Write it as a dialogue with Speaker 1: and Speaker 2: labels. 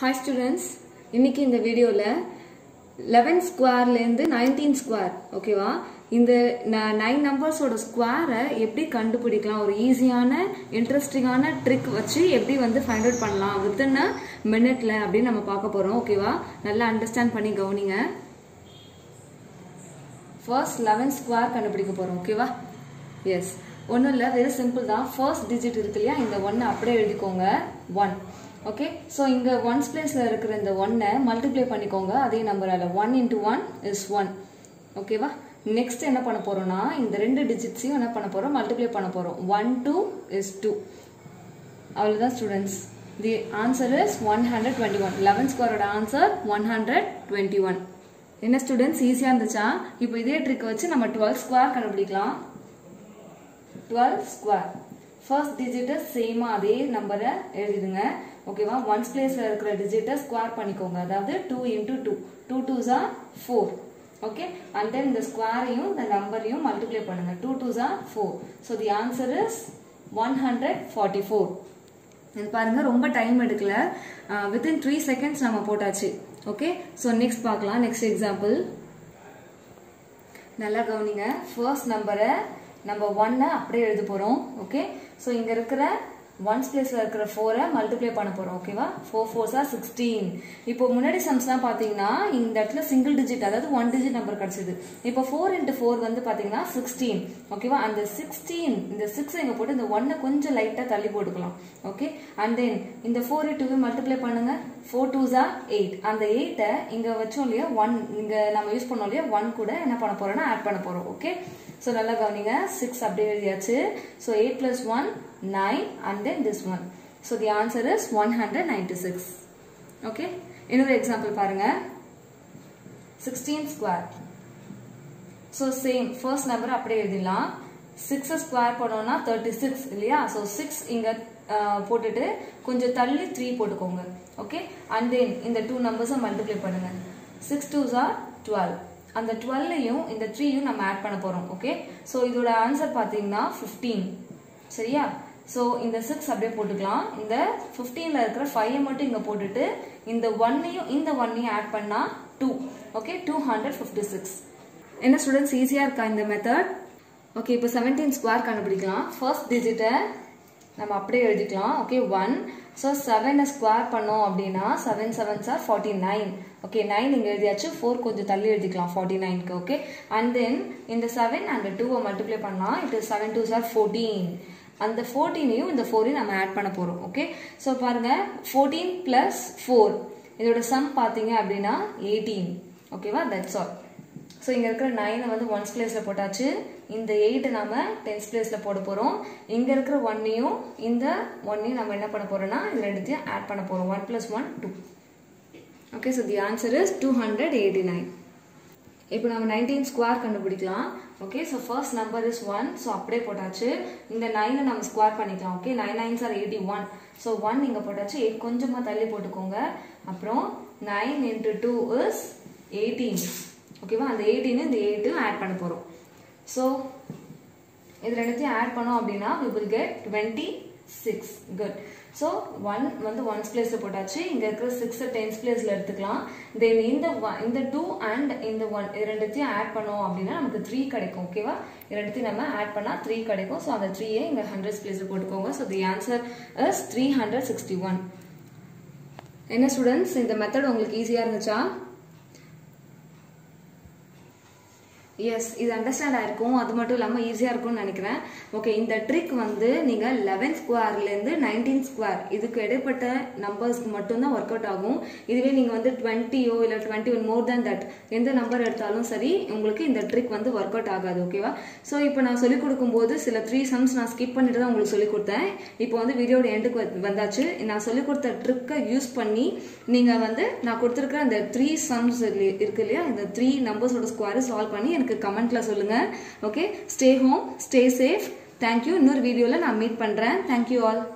Speaker 1: hi students இன்னைக்கு இந்த வீடியோவில் லெவன் ஸ்கொயர்லேருந்து நைன்டீன் ஸ்கொயர் ஓகேவா இந்த நைன் நம்பர்ஸோட ஸ்கொயரை எப்படி கண்டுபிடிக்கலாம் ஒரு ஈஸியான இன்ட்ரெஸ்டிங்கான ட்ரிக் வச்சு எப்படி வந்து ஃபைண்ட் அவுட் பண்ணலாம் வித்தின் அ மினிட்ல அப்படின்னு நம்ம பார்க்க போகிறோம் ஓகேவா நல்லா அண்டர்ஸ்டாண்ட் பண்ணி கவனிங்க ஃபர்ஸ்ட் லெவன் ஸ்கொயர் கண்டுபிடிக்க போகிறோம் ஓகேவா எஸ் ஒன்றும் இல்லை வெரி சிம்பிள் தான் ஃபர்ஸ்ட் டிஜிட் இருக்கு இல்லையா இந்த ஒன்னை அப்படியே எழுதிக்கோங்க ஒன் ஓகே ஸோ இங்கே ஒன்ஸ் பிளேஸில் இருக்கிற இந்த ஒன்னை மல்டிப்ளை பண்ணிக்கோங்க அதே நம்பரால் one into one is one ஓகேவா நெக்ஸ்ட் என்ன பண்ண போகிறோம்னா இந்த ரெண்டு டிஜிட்ஸையும் என்ன பண்ண போகிறோம் மல்டிப்ளை பண்ண போகிறோம் ஒன் டூ இஸ் டூ அவ்வளோதான் students the answer is one hundred twenty one eleven ஸ்கொயரோட answer one hundred twenty one என்ன ஸ்டூடெண்ட்ஸ் ஈஸியாக இருந்துச்சா இப்போ இதே ட்ரிக் வச்சு நம்ம டுவெல் ஸ்கொயர் கண்டுபிடிக்கலாம் டுவெல் ஸ்கொயர் ஃபர்ஸ்ட் டிஜிட்டை சேமாக அதே நம்பரை எழுதிடுங்க ஓகேவா ஒன்ஸ் பிளேஸில் இருக்கிற டிஜிட்டை ஸ்கொயர் பண்ணிக்கோங்க அதாவது two into two two twos are four okay and then இந்த ஸ்கொயரையும் இந்த நம்பரையும் மல்டிப்ளை பண்ணுங்க two twos are four so the answer is one hundred forty four இது பாருங்க ரொம்ப டைம் எடுக்கல வித்தின் த்ரீ செகண்ட்ஸ் நம்ம போட்டாச்சு ஓகே ஸோ நெக்ஸ்ட் பார்க்கலாம் நெக்ஸ்ட் எக்ஸாம்பிள் நல்லா கவனிங்க ஃபர்ஸ்ட் நம்பரை நம்ம ஒன்னை அப்படியே எழுத போகிறோம் ஓகே ஸோ இங்கே இருக்கிற ஒன்ஸ் பிளேஸில் இருக்கிற ஃபோரை மல்டிப்ளை பண்ண போகிறோம் ஓகேவா ஃபோர் ஃபோர்ஸா சிக்ஸ்டீன் இப்போ முன்னாடி சம்ஸ்லாம் பார்த்தீங்கன்னா இந்த இடத்துல சிங்கிள் டிஜிட் அதாவது ஒன் டிஜிட் நம்பர் கிடச்சிது இப்போ ஃபோர் இன்ட்டு ஃபோர் வந்து பார்த்தீங்கன்னா சிக்ஸ்டீன் ஓகேவா அந்த சிக்ஸ்டீன் இந்த சிக்ஸ் இங்கே போட்டு இந்த ஒன்னை கொஞ்சம் லைட்டாக தள்ளி போட்டுக்கலாம் ஓகே அண்ட் தென் இந்த ஃபோர் டூவை மல்டிப்ளை பண்ணுங்க ஃபோர் டூஸா எயிட் அந்த எயிட்டை இங்கே வச்சோம் இல்லையா ஒன் இங்கே நம்ம யூஸ் பண்ணோம் இல்லையா ஒன் கூட என்ன பண்ண போகிறோம்னா ஆட் பண்ண போகிறோம் ஓகே ஸோ நல்லா கவனிங்க சிக்ஸ் அப்படியே எழுதியாச்சு so eight plus one nine and then this one so the answer is one hundred ninety six okay இன்னொரு எக்ஸாம்பிள் பாருங்க sixteen square so same first number அப்படியே எழுதிடலாம் சிக்ஸை ஸ்கொயர் பண்ணோம்னா தேர்ட்டி சிக்ஸ் இல்லையா ஸோ சிக்ஸ் இங்கே போட்டுட்டு கொஞ்சம் தள்ளி த்ரீ போட்டுக்கோங்க ஓகே அண்ட் தென் இந்த டூ நம்பர்ஸை மல்டிப்ளை பண்ணுங்க சிக்ஸ் டூஸ் ஆர் டுவெல் அந்த டுவெல்லையும் இந்த த்ரீயும் நம்ம ஆட் பண்ண போகிறோம் ஓகே ஸோ இதோட ஆன்சர் பார்த்தீங்கன்னா ஃபிஃப்டீன் சரியா ஸோ இந்த சிக்ஸ் அப்படியே போட்டுக்கலாம் இந்த ஃபிஃப்டீனில் இருக்கிற ஃபைவை மட்டும் இங்கே போட்டுட்டு இந்த ஒன்னையும் இந்த ஒன்னையும் ஆட் பண்ணால் two okay two hundred fifty six என்ன ஸ்டூடெண்ட்ஸ் ஈஸியாக இருக்கா இந்த மெத்தட் ஓகே இப்போ செவன்டீன் ஸ்கொயர் கண்டுபிடிக்கலாம் ஃபர்ஸ்ட் டிஜிட்டை நம்ம அப்படியே எழுதிக்கலாம் ஓகே ஒன் ஸோ செவனை ஸ்கொயர் பண்ணோம் அப்படின்னா seven seven sir forty nine okay nine இங்கே எழுதியாச்சு ஃபோர் கொஞ்சம் தள்ளி எழுதிக்கலாம் ஃபார்ட்டி நைனுக்கு ஓகே அண்ட் தென் இந்த செவன் அண்ட் டூவை மல்டிப்ளை பண்ணலாம் it is seven two sir fourteen அந்த ஃபோர்டீனையும் இந்த ஃபோரையும் நம்ம ஆட் பண்ண போகிறோம் ஓகே ஸோ பாருங்கள் ஃபோர்டீன் ப்ளஸ் ஃபோர் இதோட சம் பார்த்தீங்க அப்படின்னா எயிட்டீன் ஓகேவா தட்ஸ் ஆல் ஸோ இங்கே இருக்கிற நைனை வந்து ஒன்ஸ் பிளேஸில் போட்டாச்சு இந்த எயிட்டை நம்ம டென்ஸ் பிளேஸில் போட போகிறோம் இங்கே இருக்கிற ஒன்னையும் இந்த ஒன்னையும் நம்ம என்ன பண்ண போகிறோம்னா இது ரெண்டுத்தையும் ஆட் பண்ண போகிறோம் one plus one two okay so the answer is two hundred eighty nine இப்போ நம்ம நைன்டீன் ஸ்கொயர் கண்டுபிடிக்கலாம் okay so first number is one so அப்படியே போட்டாச்சு இந்த நைனை நம்ம ஸ்கொயர் பண்ணிக்கலாம் okay nine nines are eighty one so one இங்கே போட்டாச்சு எயிட் கொஞ்சமாக தள்ளி போட்டுக்கோங்க அப்புறம் nine into two is eighteen ஓகேவா அந்த எயிட்டீன் இந்த எயிட்டும் ஆட் பண்ண போகிறோம் ஸோ இது ரெண்டுத்தையும் ஆட் பண்ணோம் அப்படின்னா we will get twenty six good so one வந்து ஒன்ஸ் பிளேஸில் போட்டாச்சு இங்கே இருக்கிற சிக்ஸை டென்ஸ் பிளேஸில் எடுத்துக்கலாம் தென் இந்த இந்த டூ அண்ட் இந்த ஒன் இது ரெண்டுத்தையும் ஆட் பண்ணோம் அப்படின்னா நமக்கு த்ரீ கிடைக்கும் ஓகேவா இது ரெண்டுத்தையும் நம்ம ஆட் பண்ணால் த்ரீ கிடைக்கும் ஸோ அந்த த்ரீயை இங்கே ஹண்ட்ரட்ஸ் பிளேஸில் போட்டுக்கோங்க so the answer is three hundred sixty one என்ன ஸ்டூடெண்ட்ஸ் இந்த மெத்தட் உங்களுக்கு ஈஸியாக இருந்துச்சா எஸ் இது அண்டர்ஸ்டாண்ட் ஆயிருக்கும் அது மட்டும் இல்லாமல் ஈஸியாக இருக்கும்னு நினைக்கிறேன் ஓகே இந்த ட்ரிக் வந்து நீங்கள் லெவன் ஸ்கொயர்லேருந்து நைன்டீன் ஸ்கொயர் இதுக்கு இடைப்பட்ட நம்பர்ஸ்க்கு மட்டும்தான் ஒர்க் அவுட் ஆகும் இதுவே நீங்கள் வந்து டுவெண்ட்டியோ இல்லை twenty one more than that எந்த நம்பர் எடுத்தாலும் சரி உங்களுக்கு இந்த ட்ரிக் வந்து ஒர்க் அவுட் ஆகாது ஓகேவா ஸோ இப்போ நான் சொல்லிக் கொடுக்கும்போது சில த்ரீ சம்ஸ் நான் ஸ்கிப் பண்ணிட்டு தான் உங்களுக்கு சொல்லிக் கொடுத்தேன் இப்போ வந்து வீடியோட எண்டுக்கு வந்தாச்சு நான் சொல்லிக் கொடுத்த ட்ரிக்கை யூஸ் பண்ணி நீங்கள் வந்து நான் கொடுத்துருக்கிற அந்த த்ரீ சம்ஸ் இருக்கு இல்லையா இந்த த்ரீ நம்பர்ஸோட ஸ்கொயரை சால்வ் பண்ணி எனக்கு கமெண்ட்ல சொல்லுங்க okay stay home stay safe thank you இன்னொரு வீடியோவில் நான் மீட் பண்ணுறேன் தேங்க்யூ ஆல்